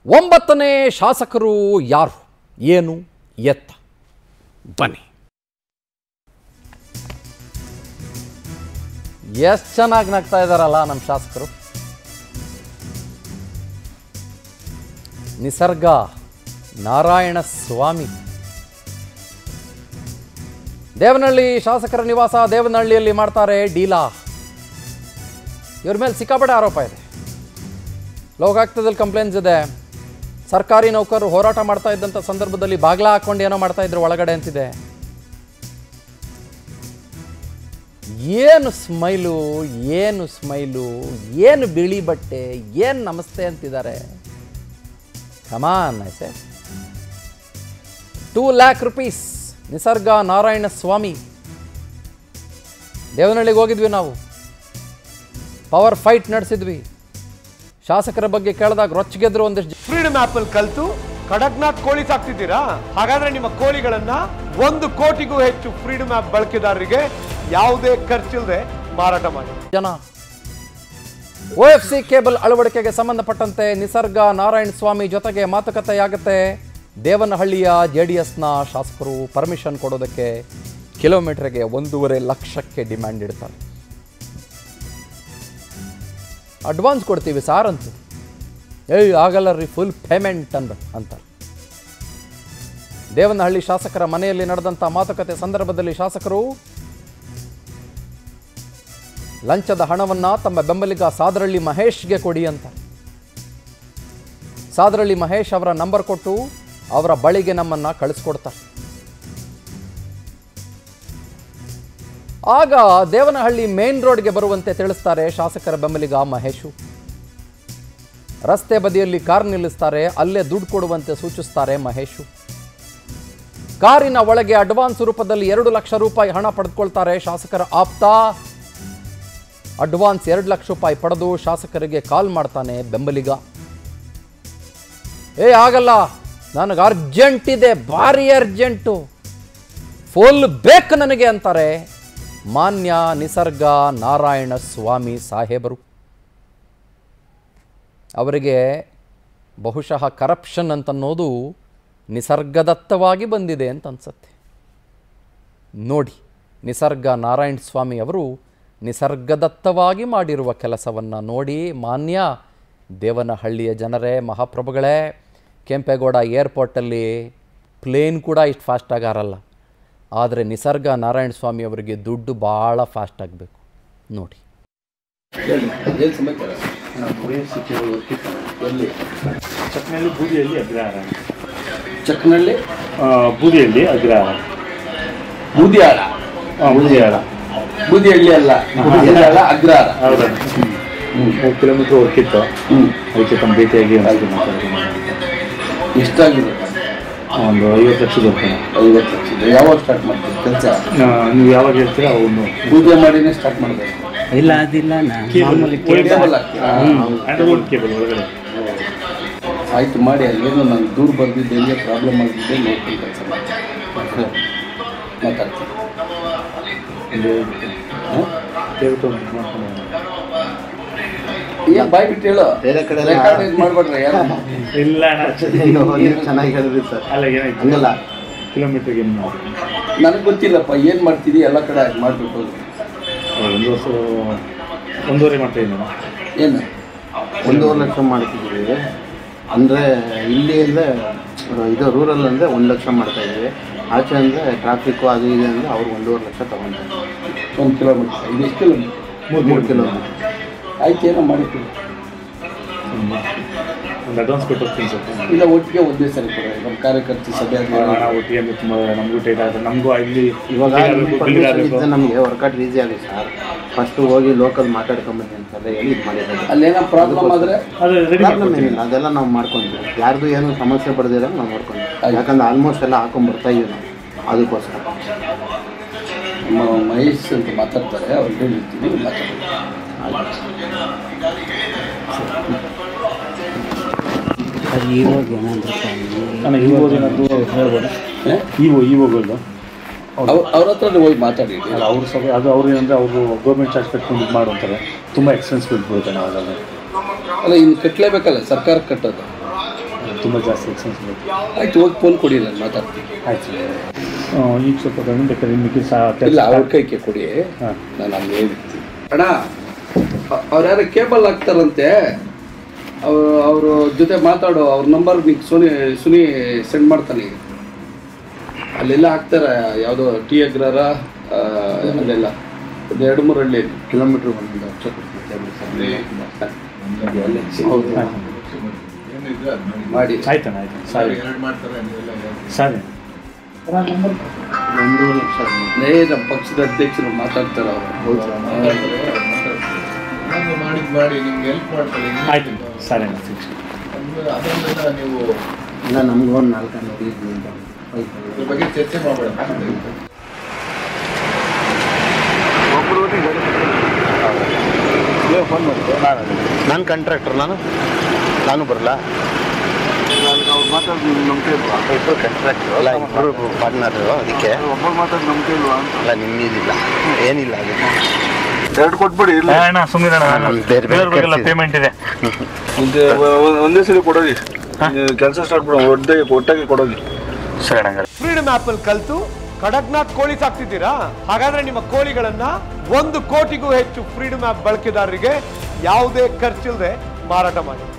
ಒಂಬತ್ತನೇ ಶಾಸಕರು ಯಾರು ಏನು ಎತ್ತ ಬನ್ನಿ ಎಷ್ಟು ಚೆನ್ನಾಗಿ ನಗ್ತಾ ಇದ್ದಾರಲ್ಲ ನಮ್ಮ ಶಾಸಕರು ನಿಸರ್ಗ ನಾರಾಯಣ ಸ್ವಾಮಿ ದೇವನಹಳ್ಳಿ ಶಾಸಕರ ನಿವಾಸ ದೇವನಹಳ್ಳಿಯಲ್ಲಿ ಮಾಡ್ತಾರೆ ಡೀಲಾ ಇವ್ರ ಮೇಲೆ ಸಿಕ್ಕಾಪಟ್ಟೆ ಆರೋಪ ಇದೆ ಲೋಕಾಯುಕ್ತದಲ್ಲಿ ಕಂಪ್ಲೇಂಟ್ಸ್ ಇದೆ ಸರ್ಕಾರಿ ನೌಕರರು ಹೋರಾಟ ಮಾಡ್ತಾ ಇದ್ದಂಥ ಸಂದರ್ಭದಲ್ಲಿ ಬಾಗ್ಲ ಹಾಕೊಂಡು ಏನೋ ಮಾಡ್ತಾ ಇದ್ರು ಒಳಗಡೆ ಅಂತಿದೆ ಏನು ಸ್ಮೈಲು ಏನು ಸ್ಮೈಲು ಏನು ಬಿಳಿ ಬಟ್ಟೆ ಏನು ನಮಸ್ತೆ ಅಂತಿದ್ದಾರೆ ಕಮಾನ್ ಐಸೆ ಟೂ ಲ್ಯಾಕ್ ರುಪೀಸ್ ನಿಸರ್ಗ ನಾರಾಯಣ ಸ್ವಾಮಿ ದೇವನಹಳ್ಳಿಗೆ ಹೋಗಿದ್ವಿ ನಾವು ಪವರ್ ಫೈಟ್ ನಡೆಸಿದ್ವಿ ಶಾಸಕರ ಬಗ್ಗೆ ಕೇಳಿದಾಗ ರೊಚ್ಚಿಗೆದ್ರು ಒಂದಿಷ್ಟು ಜನ. ಫ್ರೀಡಮ್ ಆಪ್ ಅಲ್ಲಿ ಕಲ್ತು ಕಡಕ್ನಾಥ್ ಕೋಳಿ ಸಾಕ್ತಿದ್ದೀರಾ ಹಾಗಾದ್ರೆ ನಿಮ್ಮ ಕೋಳಿಗಳನ್ನ ಒಂದು ಕೋಟಿಗೂ ಹೆಚ್ಚು ಫ್ರೀಡಮ್ ಆಪ್ ಬಳಕೆದಾರರಿಗೆ ಯಾವುದೇ ಖರ್ಚಿಲ್ಲದೆ ಮಾರಾಟ ಮಾಡಿ ಜನ ಒ ಎಫ್ ಸಿ ಕೇಬಲ್ ಅಳವಡಿಕೆಗೆ ಸಂಬಂಧಪಟ್ಟಂತೆ ನಿಸರ್ಗ ನಾರಾಯಣ ಸ್ವಾಮಿ ಜೊತೆಗೆ ಮಾತುಕತೆಯಾಗುತ್ತೆ ದೇವನಹಳ್ಳಿಯ ಜೆ ಡಿ ಎಸ್ನ ಶಾಸಕರು ಪರ್ಮಿಷನ್ ಕೊಡೋದಕ್ಕೆ ಕಿಲೋಮೀಟರ್ಗೆ ಒಂದೂವರೆ ಲಕ್ಷಕ್ಕೆ ಡಿಮ್ಯಾಂಡ್ ಇಡ್ತಾರೆ ಅಡ್ವಾನ್ಸ್ ಕೊಡ್ತೀವಿ ಸಾರ್ ಅಂತ ಏಯ್ ಆಗಲ್ಲ ರೀ ಫುಲ್ ಪೇಮೆಂಟ್ ಅನ್ಬ ಅಂತಾರೆ ದೇವನಹಳ್ಳಿ ಶಾಸಕರ ಮನೆಯಲ್ಲಿ ನಡೆದಂಥ ಮಾತುಕತೆ ಸಂದರ್ಭದಲ್ಲಿ ಶಾಸಕರು ಲಂಚದ ಹಣವನ್ನ ತಮ್ಮ ಬೆಂಬಲಿಗ ಸಾದರಳ್ಳಿ ಮಹೇಶ್ಗೆ ಕೊಡಿ ಅಂತ ಸಾದರಳ್ಳಿ ಮಹೇಶ್ ಅವರ ನಂಬರ್ ಕೊಟ್ಟು ಅವರ ಬಳಿಗೆ ನಮ್ಮನ್ನ ಕಳಿಸ್ಕೊಡ್ತಾರೆ ಆಗ ದೇವನಹಳ್ಳಿ ಮೇನ್ ರೋಡ್ಗೆ ಬರುವಂತೆ ತಿಳಿಸ್ತಾರೆ ಶಾಸಕರ ಬೆಂಬಲಿಗ ಮಹೇಶು ರಸ್ತೆ ಬದಿಯಲ್ಲಿ ಕಾರ್ ನಿಲ್ಲಿಸ್ತಾರೆ ಅಲ್ಲೇ ದುಡ್ಡು ಕೊಡುವಂತೆ ಸೂಚಿಸ್ತಾರೆ ಮಹೇಶು ಕಾರಿನ ಒಳಗೆ ಅಡ್ವಾನ್ಸ್ ರೂಪದಲ್ಲಿ ಎರಡು ಲಕ್ಷ ರೂಪಾಯಿ ಹಣ ಪಡೆದುಕೊಳ್ತಾರೆ ಶಾಸಕರ ಆಪ್ತ ಅಡ್ವಾನ್ಸ್ ಎರಡು ಲಕ್ಷ ರೂಪಾಯಿ ಪಡೆದು ಶಾಸಕರಿಗೆ ಕಾಲ್ ಮಾಡ್ತಾನೆ ಬೆಂಬಲಿಗ ಏ ಆಗಲ್ಲ ನನಗೆ ಅರ್ಜೆಂಟ್ ಇದೆ ಭಾರಿ ಅರ್ಜೆಂಟು ಫುಲ್ ಬೇಕು ನನಗೆ ಅಂತಾರೆ ಮಾನ್ಯ ನಿಸರ್ಗ ನಾರಾಯಣ ಸ್ವಾಮಿ ಸಾಹೇಬರು ಅವರಿಗೆ ಬಹುಶಃ ಕರಪ್ಷನ್ ಅಂತನ್ನೋದು ನಿಸರ್ಗದತ್ತವಾಗಿ ಬಂದಿದೆ ಅಂತ ಅನ್ಸತ್ತೆ ನೋಡಿ ನಿಸರ್ಗ ನಾರಾಯಣ ಸ್ವಾಮಿ ಅವರು ನಿಸರ್ಗದತ್ತವಾಗಿ ಮಾಡಿರುವ ಕೆಲಸವನ್ನು ನೋಡಿ ಮಾನ್ಯ ದೇವನಹಳ್ಳಿಯ ಜನರೇ ಮಹಾಪ್ರಭುಗಳೇ ಕೆಂಪೇಗೌಡ ಏರ್ಪೋರ್ಟಲ್ಲಿ ಪ್ಲೇನ್ ಕೂಡ ಇಷ್ಟು ಫಾಸ್ಟಾಗಿ ಹಾರಲ್ಲ ಆದರೆ ನಿಸರ್ಗ ನಾರಾಯಣ ಸ್ವಾಮಿ ಅವರಿಗೆ ದುಡ್ಡು ಭಾಳ ಫಾಸ್ಟ್ ಆಗಬೇಕು ನೋಡಿ ಚಕ್ನಲ್ಲಿ ಬೂದಿಯಲ್ಲಿ ಅಗ್ರಹಾರ ಚಕ್ನಲ್ಲಿ ಆ, ಬೂದಿಯಲ್ಲಿ ಅಗ್ರಹಾರ ಬೂದಿಯಾಳ ಆ, ಬೂದಿಯಾಳ ಬೂದಿಹಳ್ಳಿ ಅಲ್ಲ ಬೂದಿಯಾಳ ಅಗ್ರಹಾರ ಹೌದಾ ಮೂರು ಕಿಲೋಮೀಟ್ರ್ ಹೊರಕಿತ್ತು ಹ್ಮ್ ಅದಕ್ಕೆ ತಮ್ಮ ಭೇಟಿಯಾಗಿ ಒಂದು ಮಾತಾಡೋದು ಎಷ್ಟಾಗಿದೆ ಒಂದು ಐವತ್ತು ಲಕ್ಷದ ಹೊರಗೆ ಐವತ್ತು ಲಕ್ಷ ಇದೆ. ಯಾವಾಗ ಸ್ಟಾರ್ಟ್ ಮಾಡ್ತೀವಿ ಕೆಲಸ ನೀವು ಯಾವಾಗ ಹೇಳ್ತೀರಾ ಅವನು ಪೂಜೆ ಮಾಡಿನೇ ಸ್ಟಾರ್ಟ್ ಮಾಡಬೇಕು ಇಲ್ಲ ಅದಿಲ್ಲ ನಾ ಮಾಮೂಲಿ ಕೇಬಲ್ ಹಾಕ್ತೀರಾ ಅಂಡರ್ವುಡ್ ಕೇಬಲ್ ಒಳಗಡೆ ಆಯ್ತು ಮಾಡಿ ಅಲ್ಲೇನೋ ನಾನು ದೂರ ಬರ್ದಿದ್ದೆ ಎಲ್ಲಿ ಪ್ರಾಬ್ಲಮ್ ಆಗಿದ್ದೆ ನೋಡ್ಕೊಂಡು ಕೆಲಸ ಮಾಡ್ತೀನಿ ಮಾತಾಡ್ತೀನಿ ಒಂದು ಹ? ದೇವತೆ ಒಂದು ಮಾಡ್ಕೊಂಡು ಏನ್ ಬಾಯ್ ಬಿಟ್ಟು ಹೇಳು ಬೇರೆ ಕಡೆ ಎಲ್ಲ- ರೆಕಾರ್ಡ್ ಇದು ಮಾಡ್ಬೇಡ್ರಿ ಯಾರು ಇಲ್ಲ ಅಣ್ಣ. ನೀವು ನೀವು ಚೆನ್ನಾಗಿ ಹೇಳಿದ್ರಿ ಸರ್ ಅಲ್ಲ ಏನಾಯ್ತು ಹಂಗಲ್ಲ ಕಿಲೋಮೀಟ್ರಿಗೆ ಏನು ಮಾಡಿ ನನಗೆ ಗೊತ್ತಿಲ್ಲಪ್ಪ ಏನು ಮಾಡ್ತಿದ್ದೀವಿ ಎಲ್ಲ ಕಡೆ ಹಾಗೆ ಮಾಡಬೇಕು ಒಂದು ವರ್ಷ ಒಂದೂವರೆ ಮಾಡ್ತಾ ಇದ್ದೀನಿ ಏನು ಒಂದೂವರೆ ಲಕ್ಷ ಮಾಡ್ತಿದ್ದೀವಿ ಅಂದರೆ ಇಲ್ಲಿಂದ ಇದು ರೂರಲ್ ಅಂದರೆ ಒಂದು ಲಕ್ಷ ಮಾಡ್ತಾ ಇದ್ದೀವಿ ಆಚೆ ಅಂದರೆ ಟ್ರಾಫಿಕ್ಕು ಅದು ಇದು ಅಂದರೆ ಅವ್ರು ಒಂದೂವರೆ ಲಕ್ಷ ತೊಗೊತಾರೆ ಒಂದು ಕಿಲೋಮೀಟರ್ ಇದು ಎಷ್ಟು ಕಿಲೋಮೀಟರ್ ಮೂರು ಕಿಲೋಮೀಟರ್ ಆಯ್ತು ಏನೋ ಮಾಡಿರ್ತೀವಿ ಒಂದು ಅಡ್ವಾನ್ಸ್ ಕೊಟ್ಟು ಹೋಗ್ತೀನಿ ಸ್ವಲ್ಪ ಇಲ್ಲ ಒಟ್ಟಿಗೆ ಒಂದೇ ಸರಿ ಕೊಡ ನಮ್ಮ ಕಾರ್ಯಕರ್ತ ಸಭೆ ಆದ್ಮೇಲೆ ಹಣ ಒಟ್ಟಿಗೆ ಅಂದ್ರೆ ತುಂಬ ನಮಗೂ ಟೈಟ್ ಆಗುತ್ತೆ ನಮಗೂ ಇಲ್ಲಿ ಇವಾಗ ಆಗಬೇಕು ಬಿಲ್ ಪರ್ಮಿಷನ್ ಆಗಬೇಕು ಇದ್ದರೆ ನಮಗೆ ವರ್ಕೌಟ್ ಈಸಿ ಆಗುತ್ತೆ ಸರ್ ಫಸ್ಟು ಹೋಗಿ ಲೋಕಲ್ ಮಾತಾಡ್ಕೊಂಬನ್ನಿ ಅಂತೆಲ್ಲ ಹೇಳಿ ಇದು ಮಾಡಿದ್ದಾರೆ ಅಲ್ಲೇನೋ ಪ್ರಾಬ್ಲಮ್ ಆದರೆ ಅದು ರೆಡಿ ಪ್ರಾಬ್ಲಮ್ ಏನಿಲ್ಲ ಅದೆಲ್ಲ ನಾವು ಮಾಡ್ಕೊಂತೀವಿ ಯಾರ್ದು ಏನು ಸಮಸ್ಯೆ ಪಡೆದಿರ ನಾವು ಮಾಡ್ಕೊಂತೀವಿ ಯಾಕಂದ್ರೆ ಆಲ್ಮೋಸ್ಟ್ ಎಲ್ಲ ಹಾಕೊಂಡ್ ಬರ್ತಾ ಇದೀವಿ ನಾವು ಅದಕ್ಕೋಸ್ಕರ ನಮ್ಮ ಮಹೇಶ್ ಅಂತ ಮಾತಾಡ್ತಾರೆ ಅವ್ರು ಹೇಳಿರ್ತೀನಿ ಮಾತಾಡ್ತೀನಿ ಅದು ಇವಾಗ ಏನಾದ್ರು ನಾನು ಇವಾಗ ಏನಾದರೂ ಹೇಳ್ಬೋದು ಹ? ಇವು ಇವುಗಳು ಅವ್ರ ಅವ್ರ ಹತ್ರ ಹೋಗಿ ಮಾತಾಡಿ ಅಲ್ಲ ಅವ್ರ ಸಭೆ ಅದು ಅವ್ರು ಏನಂದರೆ ಅವರು ಗೌರ್ಮೆಂಟ್ ಚಾರ್ಜ್ ಕಟ್ಕೊಂಡು ಇದು ಮಾಡು ಅಂತಾರೆ ತುಂಬ ಎಕ್ಸ್ಪೆನ್ಸ್ ಬೀಳ್ಬೋದು ನಾವು ಅದರಲ್ಲಿ ಅಲ್ಲ ಇನ್ನು ಕಟ್ಟಲೇಬೇಕಲ್ಲ ಸರ್ಕಾರ ಕಟ್ಟೋದು ತುಂಬ ಜಾಸ್ತಿ ಎಕ್ಸ್ಪೆನ್ಸ್ ಬೇಕು ಆಯ್ತು ಹೋಗಿ ಫೋನ್ ಕೊಡಿ ನಾನು ಮಾತಾಡ್ತೀನಿ ಆಯ್ತು ಆ, ಈಗ ಸ್ವಲ್ಪ ಕಡಿಮೆ ಬೇಕಾದ್ರೆ ನಿಮಗೆ ಸಹ ಇಲ್ಲ ಅವ್ರ ಕೈಗೆ ಕೊಡಿ ಹಾಂ ನಾನು ಹಂಗೆ ಹೇಳ್ತೀನಿ ಅಣ್ಣ ಅವ್ರು ಯಾರು ಕೇಬಲ್ ಹಾಕ್ತಾರಂತೆ ಅವರು ಅವ್ರ ಜೊತೆ ಮಾತಾಡು ಅವ್ರ ನಂಬರ್ ನಿಂಗೆ ಸುನಿ ಸುನಿ ಸೆಂಡ್ ಮಾಡ್ತಾನೆ ಈಗ ಅಲ್ಲೆಲ್ಲ ಹಾಕ್ತಾರೆ ಯಾವುದೋ ಟಿ ಅಗ್ರಾರ ಆ, ಅಲ್ಲೆಲ್ಲ ಒಂದು ಎರಡು ಮೂರು ಹಳ್ಳಿ ಕಿಲೋಮೀಟ್ರ್ ಒಂದು ಲಕ್ಷ ಹೌದು ಮಾಡಿ ಆಯ್ತಣ್ಣ ಆಯ್ತು ಸರಿ ಸರಿ ಒಂದೂವರೆ ಲಕ್ಷ ನೇ ನಮ್ಮ ಪಕ್ಷದ ಅಧ್ಯಕ್ಷರು ಮಾತಾಡ್ತಾರೆ ಅವರು ಮಾಡಿದ್ ಮಾಡಿ ನಿಮ್ಗೆ ಹೆಲ್ಪ್ ಮಾಡ್ತಾರೆ ಆಯ್ತು ಸರಿ ಅಣ್ಣ ಫಿಕ್ಸ್ ಅದನ್ನೆಲ್ಲ ನೀವು ಇಲ್ಲ ನಮ್ಗೆ ಒಂದು ನಾಲ್ಕು ನೂರು ಇದ್ದು ಅಂತ ಇದ್ರ ಬಗ್ಗೆ ಚರ್ಚೆ ಮಾಡಬೇಡ ಫೋನ್ ಮಾಡಿದ್ದು ನಾನು ನಾನು ಕಾಂಟ್ರಾಕ್ಟರ್ ನಾನು ನಾನು ಬರಲ್ಲ ಅವ್ರು ಮಾತಾಡೋದು ನಂಬಿಕೆ ಇಲ್ವಾ ಇಬ್ಬರು ಕಾಂಟ್ರಾಕ್ಟರ್ ಅಲ್ಲ ಇಬ್ಬರು ಪಾರ್ಟ್ನರ್ ಅದಕ್ಕೆ ಒಬ್ಬರು ಮಾತಾಡೋದು ನಂಬಿಕೆ ಇಲ್ವಾ ಅಲ್ಲ ನಿಮ್ಮಿದಿಲ್ಲ ಏನಿಲ್ಲ ಅದು ಎರಡು ಕೊಟ್ಬಿಡಿ ಇಲ್ಲ ಅಣ್ಣ ಸುಮ್ಮನೆ ಬೇರೆ ಬೇರೆ ಪೇಮೆಂಟ್ ಇದೆ ಒಂದೇ ಸಲ ಕೊಡೋಗಿ ಕೆಲಸ ಸ್ಟಾರ್ಟ್ ಮಾಡೋ ಒಟ್ಟಾಗಿ ಒಟ್ಟಾಗಿ ಕೊಡೋಗಿ ಸರಿ ಅಣ್ಣ ಫ್ರೀಡಮ್ ಆಪ್ ಅಲ್ಲಿ ಕಲ್ತು ಕಡಕ್ನಾಥ್ ಕೋಳಿ ಸಾಕ್ತಿದ್ದೀರಾ ಹಾಗಾದ್ರೆ ನಿಮ್ಮ ಕೋಳಿಗಳನ್ನ ಒಂದು ಕೋಟಿಗೂ ಹೆಚ್ಚು ಫ್ರೀಡಮ್ ಆಪ್ ಬಳಕೆದಾರರಿಗೆ ಯಾವುದೇ ಖರ್ಚಿಲ್ಲದೆ ಮಾರಾಟ ಮಾಡಿ